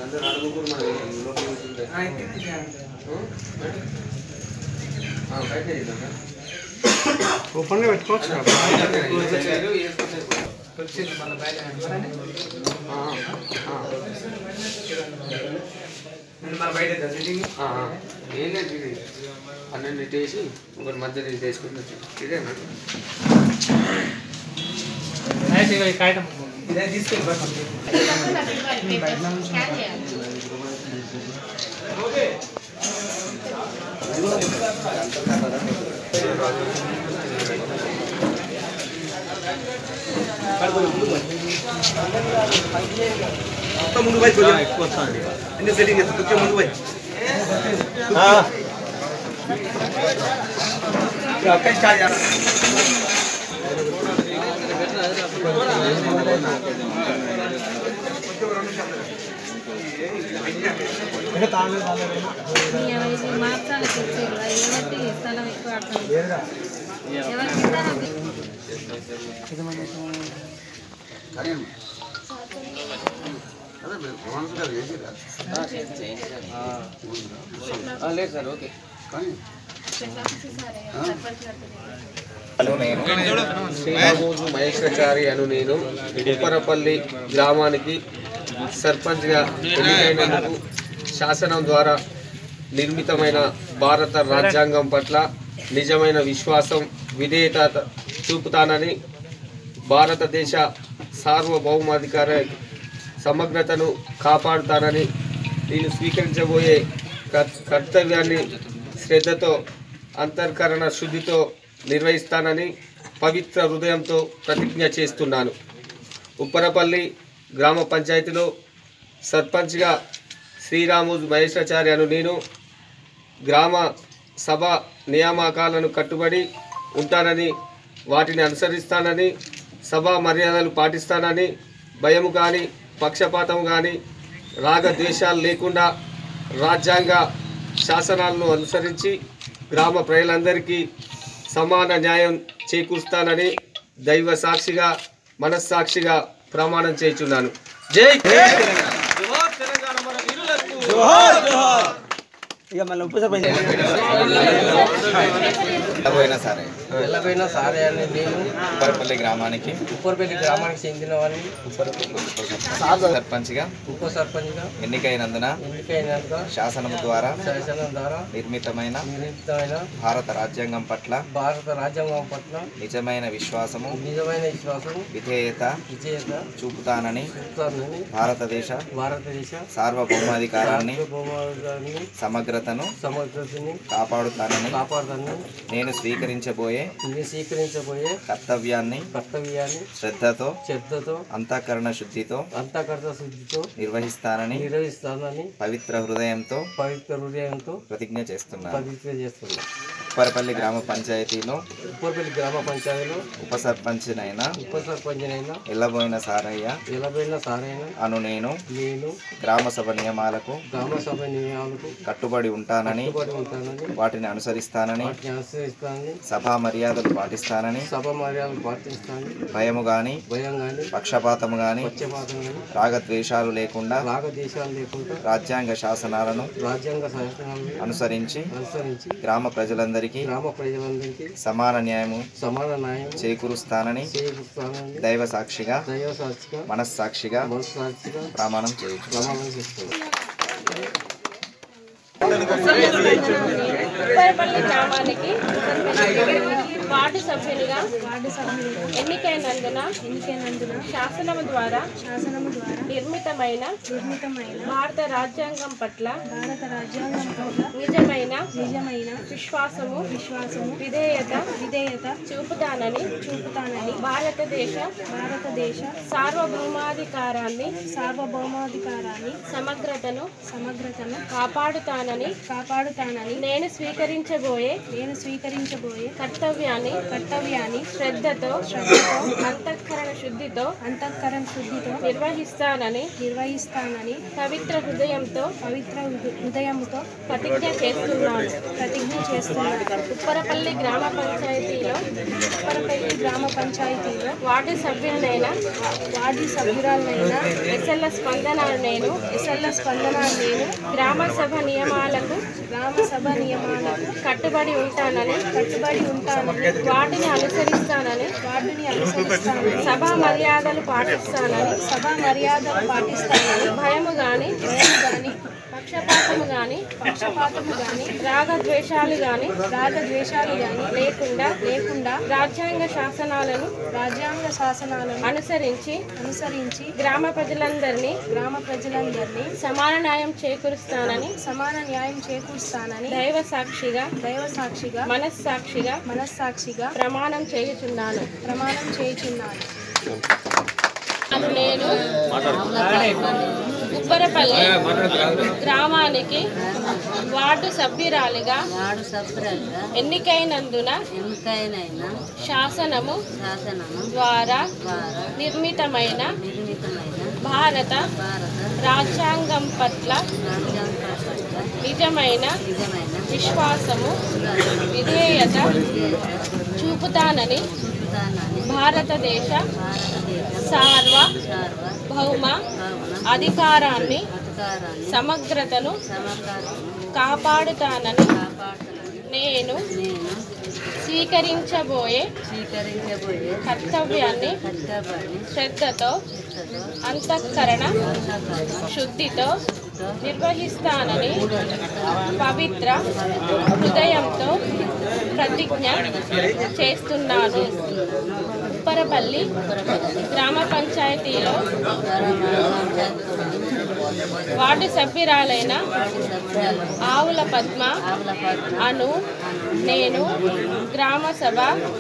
అందరూ అడుగుకుని మన లోపల కూర్చుంటే బయట చేద్దాం ఓపెన్గా పెట్టుకోవచ్చు ఏం లేదు ఇది పన్నెండు ఇటు వేసి ఒకటి మధ్యలో ఇది వేసుకుని ఇదేనా కాయటం ముందు పోయి కొంచెం ఎక్కువ అన్ని సెట్టింగ్ చేస్తా కొంచెం ముందు పోయి అక్కడ స్టార్ట్ చేస్తా ఇది మార్చాలి తెచ్చారు అది ఏమంటే స్థలం ఎక్కువ ఆడుతుంది ఎవరికి ఇస్తారో అది. లేదు సార్ ఓకే కానీ శ్రీరామోజు మహేశ్వరాచారి అను నేను ఉప్పరపల్లి గ్రామానికి సర్పంచ్గా ఎన్నికైనందుకు శాసనం ద్వారా నిర్మితమైన భారత రాజ్యాంగం పట్ల నిజమైన విశ్వాసం విధేయత చూపుతానని భారతదేశ సార్వభౌమాధికార సమగ్రతను కాపాడుతానని నేను స్వీకరించబోయే కర్- కర్తవ్యాన్ని శ్రద్ధతో అంతర్కరణ శుద్ధితో నిర్వహిస్తానని పవిత్ర హృదయంతో ప్రతిజ్ఞ చేస్తున్నాను ఉప్పరపల్లి గ్రామ పంచాయతీలో సర్పంచ్గా శ్రీరాముజు మహేశ్వరాచారి అను నేను గ్రామ సభ నియామకాలను కట్టుబడి ఉంటానని వాటిని అనుసరిస్తానని సభా మర్యాదలు పాటిస్తానని భయము కానీ పక్షపాతం కానీ రాగద్వేషాలు లేకుండా రాజ్యాంగ శాసనాలను అనుసరించి గ్రామ ప్రజలందరికీ సమాన న్యాయం చేకూరుస్తానని దైవ సాక్షిగా మనస్సాక్షిగా ప్రమాణం చేస్తున్నాను జై ఇక మళ్ళీ ఉప సర్పంచ్ పోయినా సరే ఎల్లబోయినా సారే అని నేను ఉప్పరపల్లి గ్రామానికి ఉప్పరపల్లి గ్రామానికి చెందిన వాడిని సర్పంచ్గా ఉప సర్పంచ్గా ఎన్నికైనందున ఎన్నికైనాక శాసనము ద్వారా శాసనం ద్వారా నిర్మితమైన నిర్మితమైన భారత రాజ్యాంగం పట్ల భారత రాజ్యాంగం పట్ల నిజమైన విశ్వాసము నిజమైన విశ్వాసం విధేయత విజేత చూపుతానని చెప్తానని భారతదేశ భారతదేశ సార్వభౌమాధికారాన్ని సార్వభౌమాధికారాన్ని సమగ్రతను సమగ్రతని కాపాడుతానని కాపాడుతానని నేను స్వీకరించబోయే నేను స్వీకరించబోయే కర్తవ్యాన్ని కర్తవ్యాన్ని శ్రద్ధతో శ్రద్ధతో అంతఃకరణ శుద్ధితో అంతకర్త శుద్ధితో నిర్వహిస్తానని నిర్వహిస్తానని పవిత్ర హృదయంతో పవిత్ర హృదయంతో ప్రతిజ్ఞ చేస్తున్నాను పవిత్ర చేస్తున్నాను ఉప్పరపల్లి గ్రామ పంచాయతీలో ఉప్పరపల్లి గ్రామ పంచాయతీలో ఉప సర్పంచ్నైన ఉప సర్పంచ్నైనా ఎల్లబోయిన సారయ్య ఎలబైన సారైన అను నేను నేను గ్రామ సభ నియమాలకు గ్రామ సభ నియమాలకు కట్టుబడి ఉంటానని కట్టుబడి ఉంటానని వాటిని అనుసరిస్తానని వాటిని అనుసరిస్తానని సభా మర్యాదలు పాటిస్తానని సభ మర్యాదలు పాటిస్తానని భయము గాని భయం కానీ పక్షపాతము గాని పక్షపాతం కానీ రాగద్వేషాలు లేకుండా రాగదేశాలు లేకుండా రాజ్యాంగ శాసనాలను రాజ్యాంగ శాసనాలను అనుసరించి అనుసరించి గ్రామ ప్రజలందరికీ గ్రామ ప్రజలందరికీ సమాన న్యాయము సమాన న్యాయం చేకూరుస్తానని చేకూరుస్తానని దైవ సాక్షిగా దైవ సాక్షిగా మనస్సాక్షిగా మనసు సాక్షిగా ప్రమాణం చేయొచ్చు ప్రమాణం చేస్తున్నాను ఉప్పరపల్లి గ్రామానికి వార్డు సభ్యునిగా వార్డు సభ్యునిగా ఎన్నికైనందున ఎన్నికైనందున శాసనము ద్వారా శాసనము ద్వారా నిర్మితమైన నిర్మితమైన భారత రాజ్యాంగం పట్ల భారత రాజ్యాంగం పట్ల నిజమైన నిజమైన విశ్వాసము విశ్వాసము విధేయత విధేయత చూపుతానని చూపుతానని భారతదేశ భారతదేశ సార్వభౌమాధికారాన్ని సార్వభౌమాధికారాన్ని సమగ్రతను సమగ్రతను కాపాడుతానని కాపాడుతానని నేను స్వీకరించబోయే నేను స్వీకరించబోయే కర్తవ్యాన్ని కర్తవ్యాన్ని కర్తవ్యాన్ని శ్రద్ధతో శ్రద్ధతో అంతఃకరణ శుద్ధితో అంతఃకరణ శుద్ధితో నిర్వహిస్తానని నిర్వహిస్తానని పవిత్ర హృదయంతో పవిత్ర హృ- హృదయంతో ప్రతిజ్ఞ చేస్తున్నాను ప్రతిజ్ఞ చేస్తున్నాను ఉప్పరపల్లి గ్రామ పంచాయతీలో ఉప్పరపల్లి గ్రామ పంచాయతీలో వార్డు సభ్యులైన వార్డు సభ్యురాలైన ఎస్ఎల్ స్పందనాలు నేను ఎస్ఎల్ స్పందన నేను గ్రామ సభ నియమాలకు గ్రామ సభ నియమాలకు కట్టుబడి ఉంటానని కట్టుబడి ఉంటానని వాటిని అనుసరిస్తానని వార్డుని అనుసరిస్తానని సభా మర్యాదలు పాటిస్తానని సభా మర్యాదలు పాటిస్తానని భయము గాని భయం గాని పక్షపాతము గాని పక్షపాతము గాని రాగద్వేషాలు గాని రాగద్వేషాలు గాని లేకుండా లేకుండా రాజ్యాంగ శాసనాలను రాజ్యాంగ శాసనాలను అనుసరించి అనుసరించి గ్రామ ప్రజలందరినీ గ్రామ ప్రజలందరినీ సమాన న్యాయం చేకూరుస్తానని సమాన న్యాయం చేకూరుస్తానని దైవ సాక్షిగా దైవ సాక్షిగా మనస్సాక్షిగా మనస్సాక్షిగా ప్రమాణం చేయుచున్నాను ప్రమాణం చేయుచున్నాను అను నేను ఉప్పరపల్లి గ్రామానికి వార్డు సభ్యురాలిగా వాడు సభ్యులుగా ఎన్నికైనందున ఎన్నికైన శాసనము శాసనము ద్వారా ద్వారా నిర్మితమైన నిర్మితమైన భారత భారత రాజ్యాంగం పట్ల రాజ్యాంగ పట్ల నిజమైన నిజమైన విశ్వాసము విధేయత చూపుతానని చూపుతానని భారతదేశ భారతదేశ సార్వ సార్వ భౌమ భావన అధికారాన్ని అధికారాన్ని సమగ్రతను సమకాలను కాపాడుతానని కాపాడుతానని నేను నేను స్వీకరించబోయే స్వీకరించబోయే కర్తవ్యాన్ని కర్తవ్యాన్ని శ్రద్ధతో చిత్తతో అంతఃకరణ అంతఃకరణ శుద్ధితో శుద్ధితో నిర్వహిస్తానని పవిత్ర హృదయంతో ప్రతిజ్ఞ చేస్తున్నాను ఉప్పరపల్లి గ్రామ పంచాయతీలో వార్డు సభ్యురాలైన ఆవుల పద్మ అను నేను గ్రామ సభ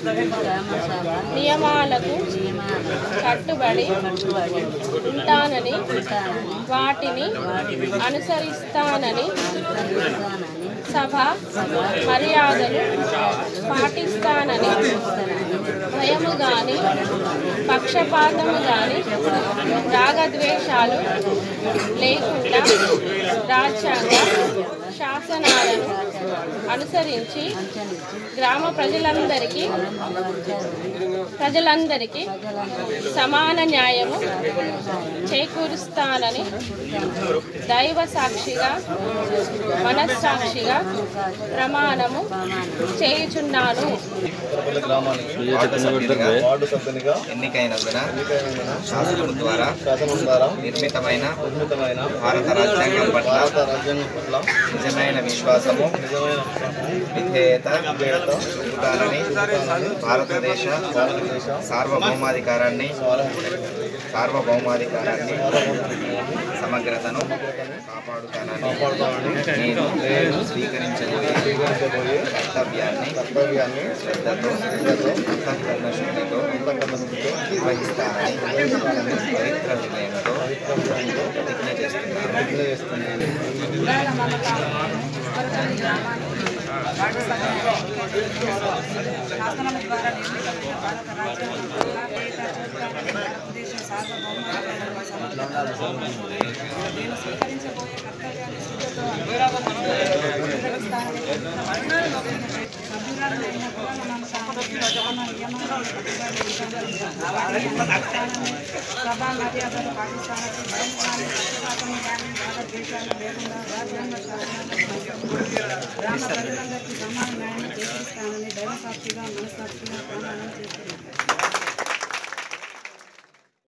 నియమాలకు కట్టుబడి ఉంటానని వాటిని అనుసరిస్తానని సభ మర్యాదలు పాటిస్తానని భయము గాని పక్షపాతము గాని రాగద్వేషాలు లేకుండా రాజ్యాంగ శాసనాలను అనుసరించి గ్రామ ప్రజలందరికీ ప్రజలందరికీ సమాన న్యాయము చేకూరుస్తానని దైవ సాక్షిగా మనస్సాక్షిగా ప్రమాణము చేయుచున్నాను వార్డు సభ్యునిగా వార్డు సభ్యునిగా ఎన్నికైనందున శాసనం ద్వారా శాసనం ద్వారా నిర్మితమైన నిర్మితమైన భారత రాజ్యాంగం పట్ల భారత రాజ్యాంగం పట్ల నిజమైన విశ్వాసము నిజమైన విధేయత చూపుతానని భారతదేశ భారతదేశ సార్వభౌమాధికారాన్ని సార్వభౌమాధికారాన్ని సమగ్రతను కాపాడుతానని నేను నేను స్వీకరించబోయే స్వీకరించబోయే కర్తవ్యాన్ని కర్తవ్యాన్ని శ్రద్ధతో అంతఃకరణ శుద్ధితో నిర్వహిస్తానని పవిత్ర హృదయంతో ప్రతిజ్ఞ చేస్తున్నాను ప్రతిజ్ఞ చేస్తున్నాను ఇవాళ మన ఉప్పరపల్లి గ్రామానికి వార్డు సభ శాసనం ద్వారా నిర్మితమైన భారత రాజ్యాంగం పట్ల విధేయత చూపుతానని భారతదేశ సార్వభౌమాధికారాన్ని సమగ్రతను నేను స్వీకరించబోయే కర్తవ్యాన్ని శ్రద్ధతో నిర్వహిస్తానని సభ్యురాలు అయిన కులాల మాంసాహారం ప్రధాన నియమాలను కట్టుబడి ఉంటానని వాటిని అనుసరిస్తానని సభా మర్యాదలు పాటిస్తానని భయం కానీ పక్షపాతం కానీ రాగద్వేషాలు లేకుండా రాజ్యాంగ శాసనాలను గ్రామ ప్రజలందరికీ సమాన న్యాయం చేకూరుస్తానని దైవ సాక్షిగా మనసాక్షిగా ప్రమాణం చేస్తున్నాను